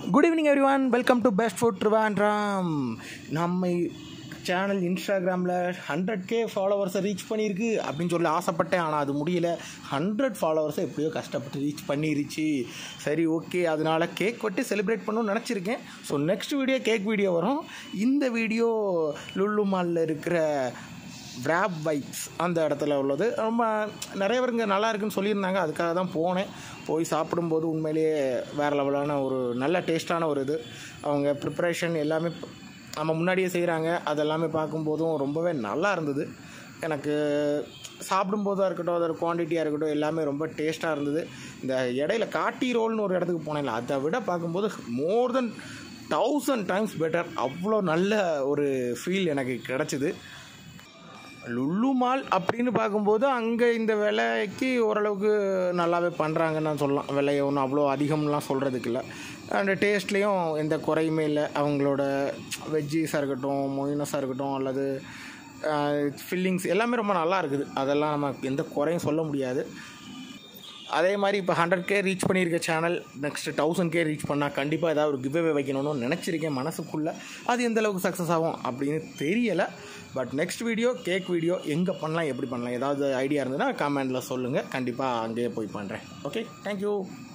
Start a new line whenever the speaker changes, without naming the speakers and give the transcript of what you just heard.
good evening everyone welcome to best food Trivandrum நம்ம channel இன்ஸ்டாகிராமில் hundred K ஃபாலோவர்ஸை reach பண்ணியிருக்கு அப்படின்னு சொல்லி ஆசைப்பட்டேன் ஆனால் அது முடியல ஹண்ட்ரட் ஃபாலோவர்ஸை எப்படியோ கஷ்டப்பட்டு ரீச் பண்ணிருச்சு சரி ஓகே அதனால் கேக் வெட்டி செலிப்ரேட் பண்ணணும்னு நினச்சிருக்கேன் so next video cake video வரும் இந்த வீடியோ லுல்லு மாலில் இருக்கிற விராப் வைப்ஸ் அந்த இடத்துல உள்ளது ரொம்ப நிறைய பேருங்க நல்லா இருக்குன்னு சொல்லியிருந்தாங்க அதுக்காக தான் போனேன் போய் சாப்பிடும்போது உண்மையிலேயே வேறு லெவலான ஒரு நல்ல டேஸ்ட்டான ஒரு இது அவங்க ப்ரிப்ரேஷன் எல்லாமே ப- நம்ம முன்னாடியே செய்கிறாங்க அதெல்லாமே பார்க்கும்போதும் ரொம்பவே நல்லா இருந்தது எனக்கு சாப்பிடும்போதாக இருக்கட்டும் அதோட குவான்டிட்டியாக இருக்கட்டும் எல்லாமே ரொம்ப டேஸ்ட்டாக இருந்தது இந்த இடையில காட்டி ரோல்னு ஒரு இடத்துக்கு போனேன்ல அதை விட பார்க்கும்போது more than thousand times better அவ்வளோ நல்ல ஒரு ஃபீல் எனக்கு கிடச்சிது லுல்லு மால் அப்படின்னு பார்க்கும்போது அங்கே இந்த விலைக்கு ஓரளவுக்கு நல்லாவே பண்ணுறாங்கன்னு நான் சொல்லலாம் விலையை ஒன்றும் அவ்வளோ அதிகம்லாம் சொல்கிறதுக்கு இல்லை அண்ட் டேஸ்ட்லேயும் எந்த குறையுமே இல்லை அவங்களோட வெஜ்ஜீஸாக இருக்கட்டும் மொயினஸாக இருக்கட்டும் அல்லது ஃபில்லிங்ஸ் எல்லாமே ரொம்ப நல்லா இருக்குது அதெல்லாம் நம்ம எந்த குறையும் சொல்ல முடியாது அதே மாதிரி இப்போ ஹண்ட்ரட் கே ரீச் பண்ணியிருக்க channel next thousand K reach பண்ணால் கண்டிப்பாக ஏதாவது ஒரு கிவ்வே வைக்கணும்னு நினச்சிருக்கேன் மனசுக்குள்ளே அது எந்த அளவுக்கு சக்ஸஸ் ஆகும் அப்படின்னு தெரியலை but next video cake video எங்கே பண்ணலாம் எப்படி பண்ணலாம் ஏதாவது ஐடியா இருந்ததுன்னா கமெண்டில் சொல்லுங்கள் கண்டிப்பாக அங்கேயே போய் பண்ணுறேன் ஓகே தேங்க்யூ